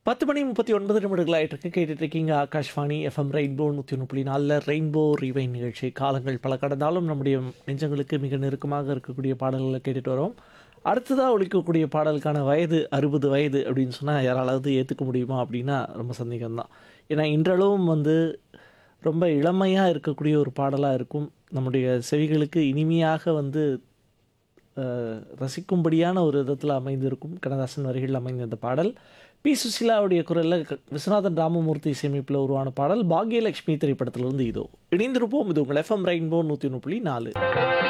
பத்து மணி முப்பத்தி ஒன்பது நிமிடங்கள் ஆயிட்டிருக்கு கேட்டுட்டு இருக்கீங்க ஆகாஷ்வாணி எஃப்எம் ரெயின்போ நூற்றி ஒன்று புள்ளி நாலில் ரெயின்போ ரிவைன் நிகழ்ச்சி காலங்கள் பல கடந்தாலும் நம்முடைய நெஞ்சங்களுக்கு மிக நெருக்கமாக இருக்கக்கூடிய பாடல்களை கேட்டுட்டு வரோம் அடுத்ததாக ஒழிக்கக்கூடிய பாடலுக்கான வயது அறுபது வயது அப்படின்னு சொன்னால் யாராலாவது ஏற்றுக்க முடியுமா அப்படின்னா ரொம்ப சந்தேகம்தான் ஏன்னா இன்றளவும் வந்து ரொம்ப இளமையாக இருக்கக்கூடிய ஒரு பாடலாக இருக்கும் நம்முடைய செவிகளுக்கு இனிமையாக வந்து அஹ், ரசிக்கும்படியான ஒரு விதத்தில் அமைந்திருக்கும் கண்ணதாசன் வரிகள் அமைந்த இந்த பாடல் பி சுசிலாவுடைய குரலில் க- விஸ்வநாதன் ராமமூர்த்தி இசையமைப்பில் உருவான பாடல் பாக்யலட்சுமி திரைப்படத்திலிருந்து இதோ இணைந்திருப்போம் இது உங்கள் எஃப்எம் ரெயின்போ நூற்றி ஒன்று புள்ளி நாலு